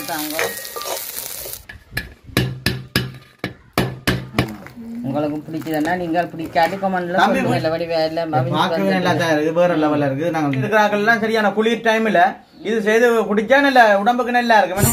தாங்க உங்களுக்கு பிடிச்சதுன்னா நீங்கள் பிடிக்காது கமெண்ட்ல தம்பி, சொல்லுங்க இல்ல வடிவா இல்ல பார்க்கவே நல்லா தான் இருக்கு வேற லெவல்ல இருக்கு நாங்க இருக்கிறார்கள் எல்லாம் சரியான குளிர் டைம்ல இது செய்து குடிச்சா நல்ல உடம்புக்கு நல்லா இருக்கு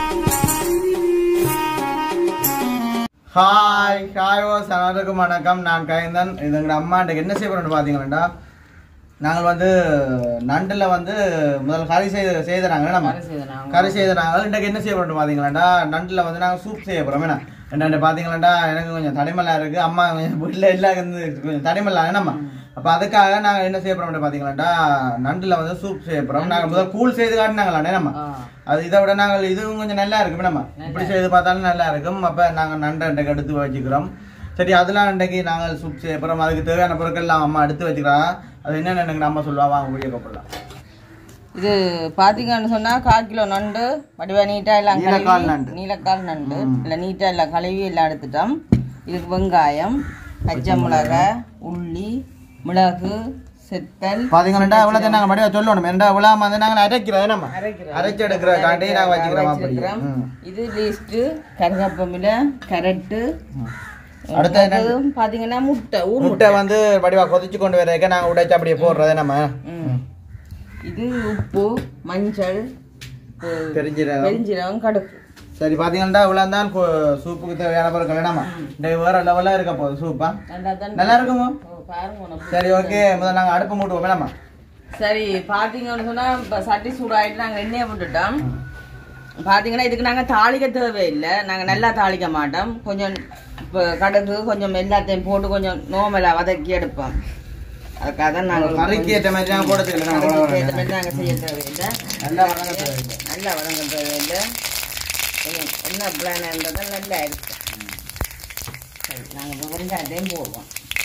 ஹாய் ஹாய் ஓ சனருக்கும் வணக்கம் நான் கைந்தன் இது எங்க அம்மா இன்றைக்கு என்ன செய்ய போறோம்னு பாத்தீங்கன்னா நாங்கள் வந்து நண்டுல வந்து முதல் கறி செய்து செய்தாங்க நம்ம கறி செய்தாங்க இன்றைக்கு என்ன செய்ய போறோம்னு பாத்தீங்களாண்டா நண்டுல வந்து நாங்க சூப் செய்ய போறோம் என்ன என்னண்டு பாத்தீங்களாண்டா எனக்கு கொஞ்சம் தடிமலா இருக்கு அம்மா கொஞ்சம் வீட்டுல எல்லாம் இருந்து கொஞ்சம் தடிமலா என்னம்மா அப்ப அதுக்காக நாங்க என்ன செய்ய போறோம்னு பாத்தீங்களாண்டா நண்டுல வந்து சூப் செய்ய போறோம் நாங்க முதல் கூழ் செய்து காட்டினாங்களா நம்ம அது இதை விட நாங்கள் இதுவும் கொஞ்சம் நல்லா இருக்கும் நம்ம இப்படி செய்து பார்த்தாலும் நல்லா இருக்கும் அப்ப நாங்க நண்டை இன்றைக்கு எடுத்து வச்சுக்கிறோம் சரி அதெல்லாம் இன்றைக்கு நாங்கள் சூப் செய்ய போறோம் அதுக்கு தேவையான பொருட்கள் எல்லாம் அம்மா எடுத்து வச்சுக்கிறாங்க அது என்னென்ன எனக்கு நம்ம சொல்லுவா வாங்க வீடியோ கூப்பிடலாம் இது பாத்தீங்கன்னு சொன்னா கால் கிலோ நண்டு வடிவா நீட்டா எல்லாம் நீலக்கால் கழுவி நண்டு. நீலக்கால் நண்டு இல்ல நீட்டா எல்லாம் கழுவி எல்லாம் எடுத்துட்டோம் இதுக்கு வெங்காயம் பச்சை மிளகாய் உள்ளி மிளகு செத்தல் பாத்தீங்கன்னா இவ்வளவு நாங்க மடிவா சொல்லணும் ரெண்டா இவ்வளவு வந்து நாங்க அரைக்கிறோம் நம்ம அரைக்கிறோம். அரைச்சு எடுக்கிற காட்டி நாங்க வச்சுக்கிறோம் அப்படி வச்சிருக்கிறோம். ம். இது லீஸ்ட்டு கருகப்பமில கரட்டு அடுத்து என்ன? அதுவும் பாத்தீங்கன்னா முட்டை ஊர் முட்டை வந்து வடிவா கொதிச்சு கொண்டு வரக்க நாங்க உடைச்சு அப்படியே போடுறதே நம்ம ம். இது உப்பு மஞ்சள் உப்பு, தெரிஞ்சிடும் பெருஞ்சீரகம் கடுகு சரி பாத்தீங்கன்னா இவ்வளவு தான் கு- சூப்புக்கு தேவையான பொருட்கள் வேணாமா இந்த வேற லெவலா இருக்க போகுது சூப்பா நல்லா தான் நல்லா இருக்குமோ ஓ, பாருங்க உனக்கு. சரி ஓகே முதல்ல நாங்க அடுப்பு மூட்டுவோம் வேணாமா சரி பாத்தீங்கன்னு சொன்னா இப்ப சட்டி சூடாயிட்டு நாங்க எண்ணெயை விட்டுட்டோம் பாத்தீங்கன்னா இதுக்கு நாங்க தாளிக்க தேவையில்லை நாங்க நல்லா தாளிக்க மாட்டோம் கொஞ்சம் இப்ப கடுகு கொஞ்சம் எல்லாத்தையும் போட்டு கொஞ்சம் நோமலா வதக்கி எடுப்போம் அதுக்காக தான் நாங்க கறிக்கு ஏற்ற மாதிரி நாங்க போடுறதுக்கு நாங்க கறிக்கு ஏத்த மாதிரி நாங்க செய்ய தேவையில்லை நல்லா வதங்க தேவையில்லை. நல்லா வதங்க தேவையில்லை கொஞ்சம் என்ன பிளான்ன்றதை நல்லா இருக்கு சரி நாங்க இப்போ வெங்காயத்தையும் போடுவோம்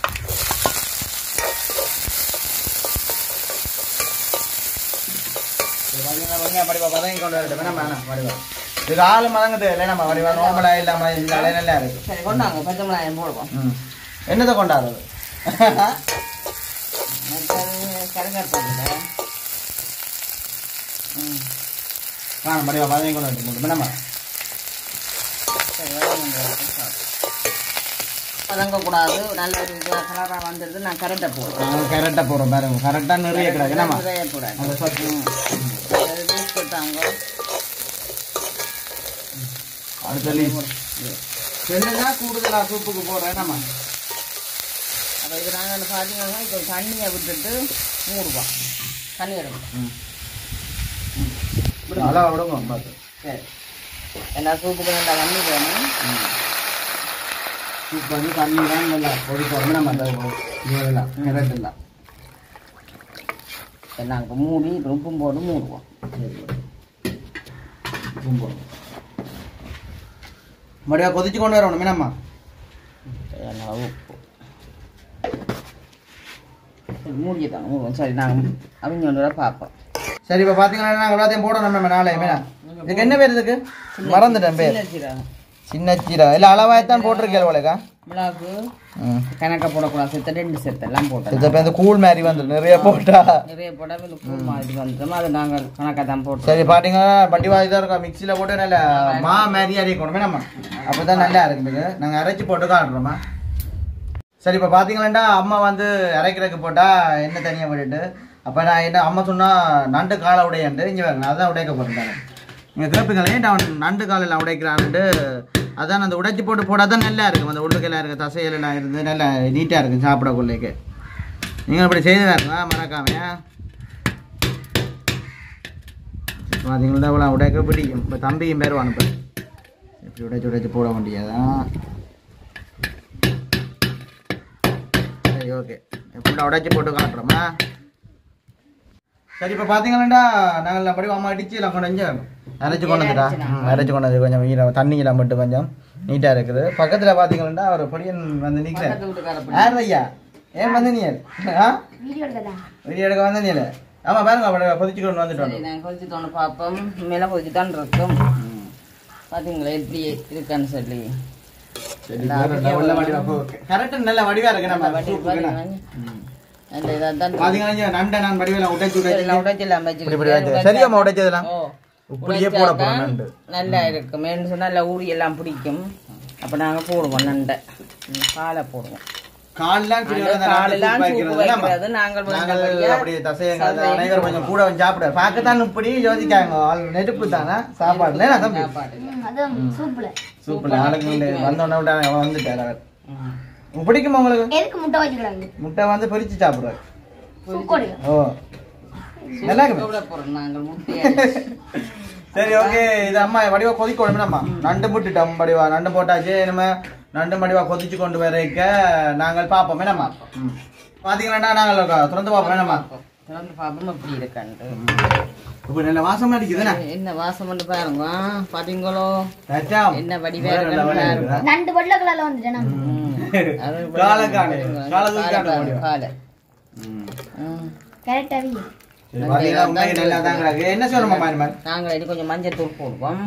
வடிவா வதங்கி கொண்டு வரட்டும் வேணாமா வடிவா இது ஆளு மதங்க தேவையில்லை நம்ம வடிவா நோம்பலா இல்லாம இருந்தாலே நல்லா இருக்கு சரி கொண்டாங்க பச்சை மிளகாயம் போடுவோம் ம். என்னத்தை கொண்டாடுறது கருங்கற்பதில் ம் ஆ மடிவா வதங்கி கொண்டு வரட்டும் வேணாமா சரி வதங்க வதங்கக்கூடாது நல்ல ஒரு கலராக வந்துடுது நான் கரெக்டாக போடுவேன் நாங்கள் கரெக்டாக போடுறோம் பாருங்க கரெக்டாக நிறைய கிடக்கு என்னம்மா நிறையக்கூடாது அந்த சொத்து கொடுத்தாங்க அடுத்த லீஸ் என்னன்னா கூடுதலா சூப்புக்கு போடுறேன் என்னம்மா அப்போ இது நாங்கள் பார்த்தீங்கன்னா இப்போ தண்ணியை விட்டுட்டு மூடுவோம் தண்ணி எடுக்கணும் நல்லா விடுங்க பார்த்து சரி எல்லா சூப்புக்கு நல்லா தண்ணி வேணும் சூப் பண்ணி தண்ணி தான் நல்லா பொடிப்போம் நம்ம அந்த இதெல்லாம் கரெக்ட் இல்லை சரி நாங்கள் மூடி இப்போ உப்பும் போட்டு மூடுவோம் மறுபடியும் கொதிச்சு கொண்டு வரணும் என்னம்மா தேவையான உப்பு சரி மூடியே தாங்க மூடுவோம் சரி நாங்கள் அவங்க ஒன்று பார்ப்போம் சரி இப்போ பார்த்தீங்கன்னா நாங்கள் எல்லாத்தையும் போடணும் நம்ம நாளை மேடம் இதுக்கு என்ன பேர் இதுக்கு மறந்துட்டேன் பேர் சின்ன சீரகம் சின்ன சீரா இல்லை அளவாயத்தான் போட்டிருக்கேன் உலகா மிளகு ம் கணக்க போடக்கூடாது செத்த ரெண்டு செத்தெல்லாம் போட்டோம் இது இப்போ இந்த கூழ் மாதிரி வந்துடும் நிறைய போட்டா நிறைய போட்டால் இந்த பூ மாதிரி வந்துடும் அது நாங்கள் கணக்காக தான் போட்டோம் சரி பாத்தீங்கன்னா பட்டிவா இதாக இருக்கும் மிக்சியில் போட்டு நல்ல மா மாதிரி அரைக்கணும் நம்ம அப்போ தான் நல்லா இருக்கும் இது நாங்கள் அரைச்சி போட்டு காட்டுறோமா சரி இப்போ பார்த்தீங்களா அம்மா வந்து அரைக்கிறதுக்கு போட்டால் எண்ணெய் தனியாக விட்டுட்டு அப்போ நான் என்ன அம்மா சொன்னா நண்டு காலை உடையன்ட்டு இங்கே வேறு அதான் உடைக்க போகிறேன் நீங்கள் கேட்பீங்களே ஏன்டா அவன் நண்டு காலையில் உடைக்கிறான்ட்டு அதான் அந்த உடைச்சி போட்டு போட்டால் தான் நல்லா இருக்கும் அந்த உள்ளுக்கெல்லாம் இருக்க தசையெல்லாம் இருந்து நல்லா நீட்டாக இருக்கும் சாப்பிடக்குள்ளேக்கு நீங்கள் இப்படி செய்து வேறுங்க மறக்காமையா பார்த்தீங்களா இவ்வளோ உடைக்க பிடிக்கும் இப்போ தம்பியும் பேர் அனுப்ப இப்படி உடைச்சு உடைச்சு போட முடியாதான் சரி ஓகே ஃபுல்லாக உடைச்சு போட்டு காட்டுறோமா சரி இப்போ பார்த்தீங்களா நாங்கள் அப்படி அம்மா அடிச்சு எல்லாம் கொண்டு வந்து அரைச்சு கொண்டு வந்துட்டா ம், அரைச்சு கொண்டு வந்து கொஞ்சம் ஈரம் தண்ணியெல்லாம் மட்டும் கொஞ்சம் நீட்டாக இருக்குது பக்கத்தில் பார்த்தீங்களா ஒரு பொடியன் வந்து நிற்கிறேன் பக்கத்து வீட்டுக்கார யார் ஐயா ஏன் வந்து நீ ஆ வீடியோ எடுக்க வந்து நீ ஆமாம் பாருங்க அப்படி கொதிச்சு கொண்டு வந்துட்டோம் சரி நாங்கள் கொதிச்சு தோணு பார்ப்போம் மேலே கொதிச்சு தான் இருக்கும் பார்த்தீங்களா எப்படி இருக்கான்னு சொல்லி கரெக்ட் நல்ல வடிவா இருக்கு நம்ம வடி- சூப்புக்கு. வடி- அந்த இதாக தான் பாத்தீங்கன்னா நண்டை நான் வடிவேல உடைச்சு உடைச்சு எல்லாம் உடைச்செல்லாம் இப்படி இப்படி வச்சு சரியாம்மா உடைச்சதெல்லாம் ஓ இப்படியே போட போறோம் நண்டு நல்லா இருக்கும் ஏன்னு சொன்னா நல்லா ஊறி எல்லாம் பிடிக்கும் அப்ப நாங்க போடுவோம் நண்டை ம், பாலை போடுவோம் கால்லாம் கிளி வந்து நண்டு காலெல்லாம் சூப் சூப்பு வைக்கிறது வைக்கிறது நாங்கள் நாங்கள் வந்தபடியா அப்படியே தசையங்கள் அனைவரும் கொஞ்சம் கூட வந்து சாப்பிட பார்க்கத்தான் இப்படி யோசிக்காங்க ஆள் நெருப்பு தானே சாப்பாடுல நான் தம்பி சாப்பாடு அது சூப்புல சூப்பர் ஆளுங்க வந்தோடனே விட்டாங்க அவன் வந்துட்டார் அவர் ம். உங்களுக்கு பிடிக்குமா உங்களுக்கு எதுக்கு முட்டை வச்சுக்கிறாங்க முட்டை வந்து பொரிச்சு சாப்பிடுறாரு சூப் கொடுங்க ஓ நல்லா இருக்கு சாப்பிட போறோம் நாங்கள் முட்டையை சரி ஓகே இது அம்மா வடிவா கொதிக்க விடணும்மா நண்டு முட்டுட்டோம் வடிவா நண்டு போட்டாச்சு நம்ம நண்டு வடிவா கொதிச்சு கொண்டு வரைக்க நாங்கள் பார்ப்போம் என்னம்மா ம். பாத்தீங்கன்னா நாங்கள் திறந்து பார்ப்போம் என்னம்மா திறந்து பார்ப்போம் எப்படி இருக்கான்ட்டு இப்போ நல்ல வாசம் அடிக்குதுண்ணா என்ன வாசம் பண்ணி பாருங்க பாத்தீங்களோ தச்சாம். என்ன வடிவா வேற இருக்குன்னு level பாருங்க. இருக்குதா? நண்டு வெள்ளை கலர்ல வந்துட்டேன் நம்ம ம். அது காலக்காணி. பாருங்க. காலத்துக்கான பாரு, வடிவம். பாரு. ம். ம். கரெக்டாவே சரி, பாத்தீங்கன்னா உண்மைக்கு நல்லா தான் கிடக்கு. என்ன சொல்லணும்மா இந்த மாதிரி நாங்கள் இனி கொஞ்சம் மஞ்சள் தூள் போடுவோம்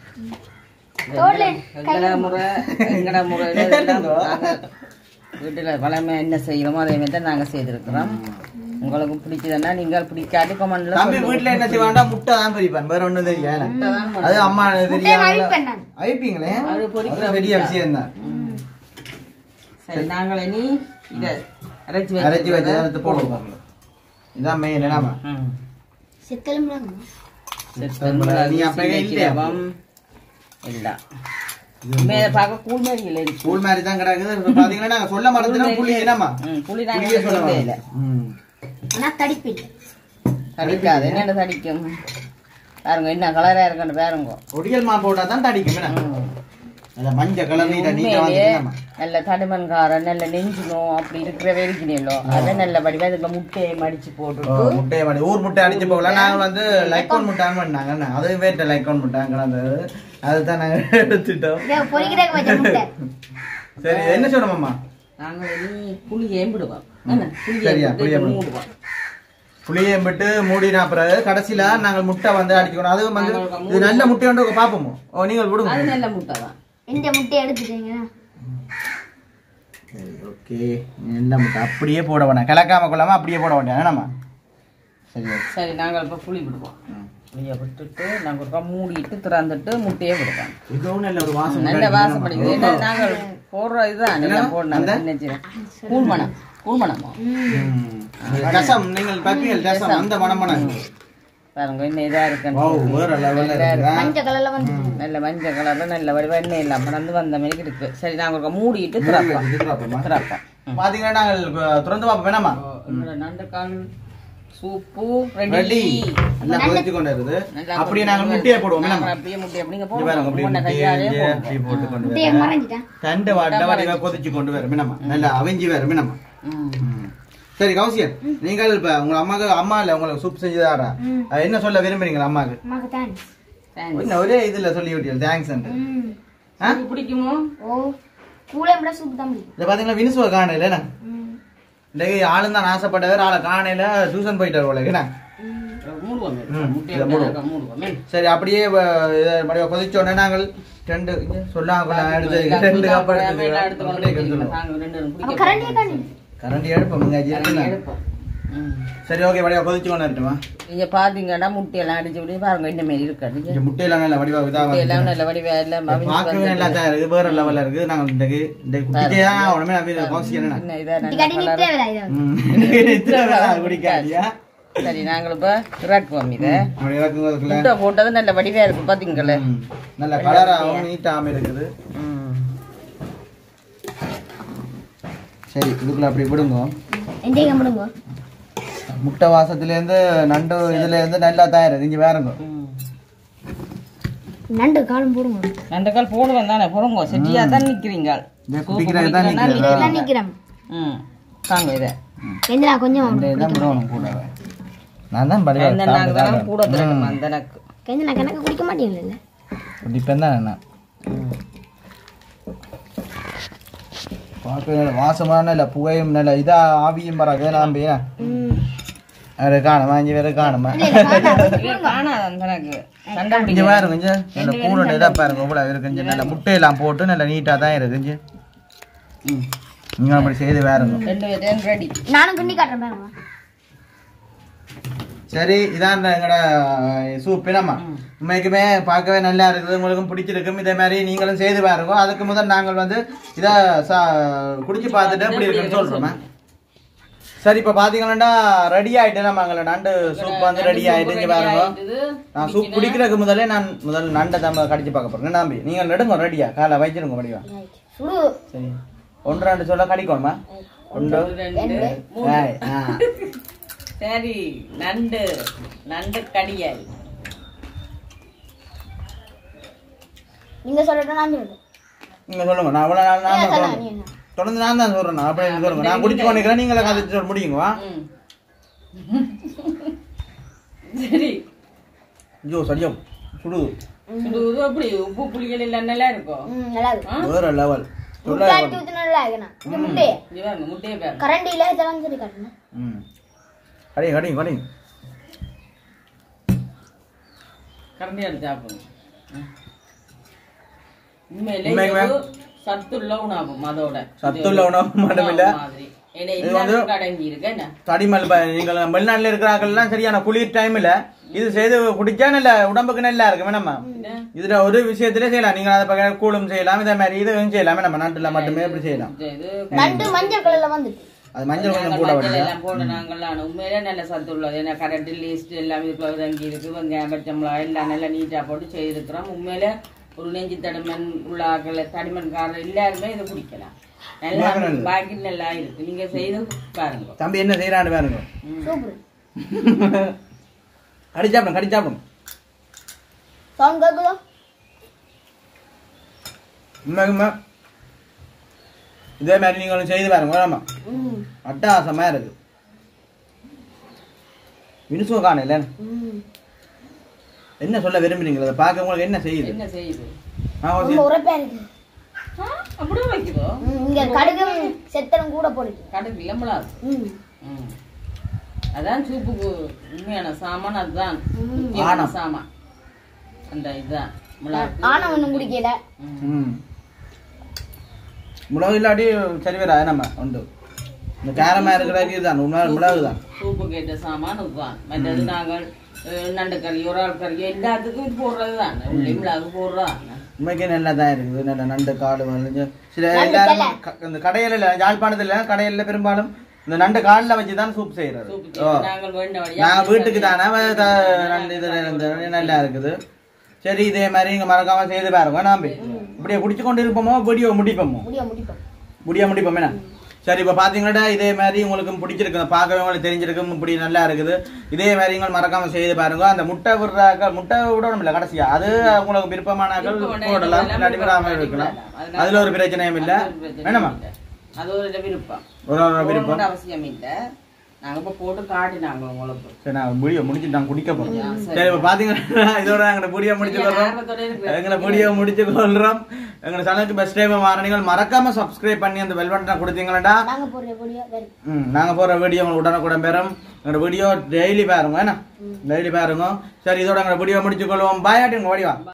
தோல்ல எங்கட முறை எங்கட முறையில இதெல்லாம் நாங்க வீட்டுல வளமை என்ன செய்யறோமோ அதே மாதிரி தான் நாங்க செய்திருக்கிறோம் உங்களுக்கு பிடிச்சதுன்னா நீங்கள் பிடிக்காது கமெண்ட்ல தம்பி வீட்டுல என்ன செய்வாண்டா முட்டை தான் பொரிப்பான் வேற ஒண்ணும் தெரியல அது அம்மா தெரியாம அழிப்பேன் நான் அழிப்பீங்களே அது பொரிக்கிற அது பெரிய விஷயம் தான் சரி நாங்கள் இனி இதை அரைச்சி அரைச்சி வச்சு தான் எடுத்து போடுவோம் இதான் மெயின் என்னமா ம் செத்தலும் நீ அப்பவே இல்லையா? இல்ல மேல பார்க்க கூழ் மாதிரி இல்லை இருக்கு. ஸ்கூல் மாதிரி தான் கிடக்குது இப்ப பாத்தீங்கன்னா நாங்க சொல்ல மறந்துட்டோம் புளி என்னமா ம், புளி புளியே நாங்கள் சொல்ல சொல்லவே இல்லை ம். ஆனா தடிப்பில்லை தடிக்காது என்னென்ன தடிக்கும் பாருங்க என்ன கலரா இருக்குன்னு பாருங்க ஒடியல் மா போட்டா தான் தடிக்கும் என்ன ம். அந்த மஞ்சள் கலர் நீட்ட நீட்ட உண்மையிலேயே வந்துட்டுமா நல்ல தடிமன்காரம் நல்ல நெஞ்சினோ அப்படி இருக்கிறவே இருக்கிறீங்களோ அதை நல்ல வடிவா இதுல முட்டையை மடிச்சு போட்டுட்டு முட்டையை மாடி ஊர் முட்டை அடிச்சு போகலாம் நாங்க வந்து லைக்கோன் முட்டைன்னு பண்ணாங்க என்ன அது வேட்ட லைக்கோன் முட்டை கிடந்தது அதுதான் நாங்க எடுத்துட்டோம் இதை பொறிக்கிறதுக்கு வச்ச முட்டை சரி என்ன சொல்லணுமாம்மா நாங்க இனி புளி ஏம்பிடுவோம் என்ன புளி சரியா, புளி ஏம்பிட்டு ஏம்பிடுவோம். மூடுவோம் புளியை விட்டு மூடினா பிறகு கடைசியில நாங்கள் முட்டை வந்து அடிக்கணும் அது வந்து நாங்கள் இது நல்ல முட்டை ஒன்று பார்ப்போமோ ஓ நீங்கள் விடுங்க அது நல்ல முட்டை தான் இந்த முட்டையை எடுத்துட்டீங்கன்னா சரி ஓகே நல்ல முட்டை அப்படியே போட வேணாம் கிளக்காம கொள்ளாம அப்படியே போட வேண்டாம் என்னம்மா சரி ஓகே சரி நாங்கள் இப்ப புளி விடுவோம் புளியை விட்டுட்டு நாங்க ஒருக்கா மூடிட்டு திறந்துட்டு முட்டையே விடுவோம் இதுவும் நல்ல ஒரு வாசம் நல்ல வாசம் படிக்குது ஏன்னா நாங்கள் போடுற இதுதான் நீங்க போடணும் சின்ன சின்ன கூழ் மணம் கூழ் மணமா ரசம் நீங்கள் பார்ப்பீங்கள் ரசம் அந்த மனம் மனம் பாருங்க இன்னும் இதா இருக்கு ஓ வேற லெவல்ல இருக்குதா மஞ்சள் கலர்ல வந்து நல்ல மஞ்சள் கலர்ல நல்ல வடிவா எண்ணெய் இல்லாம மணந்து வந்த மாதிரி இருக்கு சரி நாங்க ஒருக்கா மூடிட்டு திறப்போம் திறப்போமா? திறப்போம் பாத்தீங்கன்னா நாங்கள் அஹ், திறந்து பார்ப்போம் வேணாமா என்னோட நண்டுக்கால் சூப்பு ரெடி ரெடி நல்லா கொதிச்சு கொண்டு இருக்குது நல்லா அப்படியே நாங்கள் முட்டையை போடுவோம் நாங்க வேணாமா அப்படியே முட்டை அப்படிங்க இங்க பாருங்க அப்படியே போடுவோம் முட்டையை கையாலே இங்கே போடுவோம் அப்படியே போட்டு கொண்டு முட்டையை வரோம் மறைஞ்சிட்டேன் தண்டு வட்ட வடிவா கொதிச்சு கொண்டு வரும் வேணாமா நல்லா அவிஞ்சி வரும் வேணாமா ம். ம். சரி கௌசியன் நீங்கள் இப்ப உங்க அம்மாக்கு அம்மா இல்ல உங்களுக்கு சூப் செஞ்சு தாரா ம். அது என்ன சொல்ல விரும்புறீங்களா அம்மாக்கு அம்மாக்கு தேங்க்ஸ் Thanks. என்ன ஒரே இதுல சொல்லி விட்டீங்க தேங்க்ஸ் ம் ஆ இது பிடிக்குமோ ஓ கூலே விட சூப் தான் பிடிக்கும் இத பாத்தீங்களா வினுசுவ காணையில என்ன ம் இன்னைக்கு ஆளும் தான் ஆசைப்பட்டவர் ஆளை காணையில டியூஷன் போயிட்டார் போல என்ன மூடுவோம் ம், முட்டையை இதை மூடுவோம். அப்படியே மூடுவோம் சரி அப்படியே வ- இதை மறுபடியும் கொதிச்ச உடனே நாங்கள் ரெண்டு சொல்லாம கொள்ளாம எடுத்து ரெண்டு கப் எடுத்து அப்ப கரண்டியே காணி கரண்டி எடுப்போம் இங்க இருக்குல்ல. சரி ஓகே வடிவா கொதிச்சு கொண்டு வரட்டுமா நீங்க பாத்தீங்கன்னா முட்டையெல்லாம் அடிச்சு விட்டு பாருங்க இந்த மாதிரி இருக்காது இங்க முட்டையெல்லாம் நல்ல வடிவா இதா முட்டையெல்லாம் நல்ல வடிவா எல்லாம் அவிஞ்சு பார்க்கவே நல்லா தான் இருக்கு வேற லெவல்ல இருக்கு நாங்க இன்றைக்கு இந்த குட்டியா உடனே நம்பி கௌசி என்ன இன்னும் இதா இது நல்ல கட்டி colour. நிற்கவே இல்லை இது ம். இன்னைக்கு இத்தனை வேளை குடிக்காதியா சரி நாங்கள் இப்ப இறக்குவோம் இத அப்படி இறக்குறதுக்குள்ள முட்டை போட்டது நல்ல வடிவா இருக்கு பாத்தீங்களே ம். நல்ல கலராகவும் நீட்டாகவும் இருக்குது ம். சரி இதுக்குள்ள அப்படி விடுங்க எந்தைய கம்பிடுங்க முட்டை வாசத்துலேருந்து நண்டு இதுல இருந்து நல்லா தான் இருக்கு இங்க வேறங்க ம். நண்டு காலம் போடுங்க ரெண்டு கால் போடுவேன் தானே போடுங்க செட்டியா தான் நிக்கிறீங்க இந்த சூப்பு குடிக்கிறது தான் குடிக்கிறதுனா நிக்கிறதா? நிக்கிறீங்க. தான் நிக்கிறேன் ம் தாங்க இதை எந்திரா கொஞ்சம் இந்த இதான் விடணும் கூட நான் தான் படி அந்த நாங்க தான் கூட திறக்கணும் அந்த எனக்கு கெஞ்ச நான் கணக்கு குடிக்க மாட்டீங்களா இப்போ தான் என்ன பார்க்க நல்ல வாசமான இல்லை புகையும் நல்ல இதா ஆவியும் பராக நாம்பி ம் வேறு காணுமா இங்கே வேறு காணுமா இது காணாது அந்த எனக்கு சண்டை இங்கே பிடிக்கும் பாருங்க இங்கே நல்ல பூனை இதாக பாருங்க இவ்வளோ இருக்கு இங்கே நல்ல முட்டையெல்லாம் போட்டு நல்ல நீட்டாக தான் இருக்கு இங்கே ம். நீங்கள் அப்படி செய்து வேறுங்க ரெண்டு பேரும் ரெடி நானும் கிண்டி காட்டுறேன் பாருங்க சரி இதான் எங்களோட சூப் என்னம்மா உண்மைக்குமே பார்க்கவே நல்லா இருக்குது உங்களுக்கும் பிடிச்சிருக்கும் இதே மாதிரி நீங்களும் செய்து பாருங்க அதுக்கு முதல் நாங்கள் வந்து இதை சா குடிச்சு பார்த்துட்டு எப்படி இருக்குன்னு சொல்றோமே சரி இப்போ பார்த்தீங்கன்னா ரெடி ஆயிட்டு நம்ம நண்டு சூப் வந்து ரெடி ஆயிட்டு இங்க பாருங்க நான் சூப் குடிக்கிறதுக்கு முதல்ல நான் முதல் நண்டை தம்ப கடிச்சு பார்க்க போறேன் நம்பி நீங்கள் நெடுங்க ரெடியா காலை வச்சிருங்க வடிவா சுடு சரி ஒன்று ரெண்டு சொல்ல கடிக்கணுமா ஒன்று ரெண்டு மூணு. ஏய், ஆ. சரி நண்டு நண்டு கடியல் நீங்க சொல்லட்டும் நான் சொல்றேன் நீங்க சொல்லுங்க நான் அவ்வளோ நாள் நான் நீங்க தான் சொல்லுங்க, சொல்றேன். நீங்க. தொடர்ந்து நான் தான் சொல்றேன் நான் அப்படியே சொல்லுங்க நான் குடிச்சு கொண்டிருக்கிறேன் நீங்களே கதை சொல்ல முடியுங்க வா ம். சரி ஐயோ சரியா சுடுது சுடுவது அப்படி உப்பு புளிகள் எல்லாம் நல்லா இருக்கும் ம், நல்லா இருக்கு ஆ? வேற லெவல் முட்டை அடிச்சு ஊத்துனா நல்லா இருக்குண்ணா இந்த முட்டையை இங்க பாருங்க முட்டையை பாருங்க கரண்டியில இதெல்லாம் சரி காட்டுண்ணா ம் கடிங்க கடிங்க கடிங்க கரண்டி எடுத்து சாப்பிடுங்க ம். உண்மையிலே உண்மைக்குமே? இது சத்துள்ள உணவு அதோட சத்துள்ள உணவு மட்டுமில்ல. மாதிரி ஏன்னா இது வந்து- எல்லாமே அடங்கி இருக்கு என்ன தடிமல் ப- நீங்கள் வெளிநாட்டில் இருக்கிறாங்கலாம் சரியான குளிர் டைம்ல இது செய்து குடிச்சா நல்ல உடம்புக்கு நல்லா இருக்கு வேணாமா என்ன? இதுல ஒரு விஷயத்திலே செய்யலாம் நீங்க அதை பக்கம் கூழும் செய்யலாம் இதே மாதிரி இதுவும் செய்யலாம் நம்ம நாட்டுல மட்டுமே இப்படி செய்யலாம் இது நண்டு மஞ்சள் கலர்ல வந்துட்டு அது மஞ்சள் கொஞ்சம் நாங்கள் கூட மஞ்சள் வருது எல்லாம் போட நாங்கள்லாம் உண்மையிலே நல்ல சத்து உள்ளது ஏன்னா கரண்ட் லீஸ்ட் எல்லாம் இதுக்குள்ள தங்கி இருக்கு வெங்காயம் பச்சைமிளகா எல்லாம் நல்லா நீட்டா போட்டு செய்திருக்கிறோம் உண்மையில ஒரு நெஞ்சு தடிமன் உள்ள ஆக்கள் தடிமன்காரர் எல்லாருமே இதை குடிக்கலாம் நல்லா உண்மையாவே நல்லது. பாக்கி நல்லா இருக்கு நீங்க செய்து பாருங்க தம்பி என்ன செய்யறான்னு பாருங்க சூப்பர் கடிச்சாப்பிடும் கடிச்சாப்பிடும் சவுண்ட் கேக்குதோ உண்மைக்குமே இதே மாதிரி நீங்களும் செய்து பாருங்க வேணாமா ம் அட்டகாசமா இருக்கு மினுசும் காணல ம் என்ன சொல்ல விரும்புறீங்களா அதை பார்க்க உங்களுக்கு என்ன செய்யுது என்ன செய்யுது ஆ, ஓகே. ரொம்ப உரைப்பா இருக்கு ஆ, அப்படியே வைக்குதோ ம், இங்க கடுகும் செத்தனும் கூட போடுது கடுகு இல்லம்பளாது ம் ம். அதான் சூப்புக்கு உண்மையான சாமான் அதுதான் ம். முக்கியமான ஆனம். சாமான் அந்த இதுதான் மிளகு ஆனா ஒண்ணும் குடிக்கல ம். ம் மிளகு இல்லாட்டி சரி வராது நம்ம உண்டு இந்த காரமா இருக்கிறதுக்கு இதுதான் உண்மையான மிளகு தான் சூப்பு கேட்ட சாமான் இதுதான் மற்றது நாங்கள் அஹ், நண்டு கறி ஒரு ஆள் கறி எல்லாத்துக்கும் இது போடுறது தான் உள்ளி மிளகு போடுறதான் உண்மைக்கே நல்லா தான் இருக்குது நல்ல நண்டு காடு வளைஞ்சு சில நண்டு எல்லாரும் தலை. க- இந்த கடையில யாழ்ப்பாணத்துல கடையில பெரும்பாலும் இந்த நண்டு காலில் வச்சு தான் சூப் செய்யறது சூப்பு ஓ கேட்டு நாங்கள் வேண்ட வழியா நான் வீட்டுக்கு தானே வ- த- நண்டு இதுல இருந்து நல்லா இருக்குது சரி இதே மாதிரி நீங்க மறக்காம செய்து பாருங்க நாம்பி இப்படியே குடிச்சு கொண்டு இருப்போமோ வீடியோ முடிப்போமோ முடிய முடிப்போம் முடிய முடிப்போம் என்ன சரி இப்போ பார்த்தீங்கன்னா இதே மாதிரி உங்களுக்கு பிடிச்சிருக்கு பார்க்கவே உங்களுக்கு தெரிஞ்சிருக்கும் இப்படி நல்லா இருக்குது இதே மாதிரி நீங்கள் மறக்காம செய்து பாருங்க அந்த முட்டை விடுறாக்கள் முட்டை விடணும் இல்லை கடைசியா அது உங்களுக்கு விருப்பமானாக்கள் விருப்பமான போடலாம் எல்லாம் இல்லாட்டி விடாம விருப்பம் இருக்கலாம் அதனால- அதுல ஒரு பிரச்சனையும் இல்லை அது ஒரு பிரச்சனை வேணுமா இல்லை. அது ஒரு விருப்பம் ஒரு ஒரு விருப்பம் போடணும்னு அவசியம் இல்லை நாங்க இப்ப போட்டு காட்டினாங்க உங்களுக்கு சரி நான் வீடியோ முடிச்சு நான் குடிக்க போறேன் ஆ, சரி. சரி இப்போ பார்த்தீங்கன்னா இதோட நாங்கள் வீடியோ முடிச்சு கொள்றோம் ஆர்வத்தோட இருக்கு. எங்களை வீடியோ முடிச்சு கொள்றோம் எங்களை சேனலுக்கு பெஸ்ட் டைம் மாறணிகள் மறக்காம சப்ஸ்கிரைப் பண்ணி அந்த பெல் பட்டனை கொடுத்தீங்களா நாங்க போடுற பொடியா வரும் ம் நாங்கள் போடுற வீடியோ உங்களுக்கு உடனுக்குடன் பெறும் எங்களோட வீடியோ டெய்லி பாருங்க என்ன டெய்லி பாருங்க சரி இதோட எங்களோட வீடியோ முடிச்சுக்கொள்வோம் பாய் ஆட்டுங்க ஓடிவா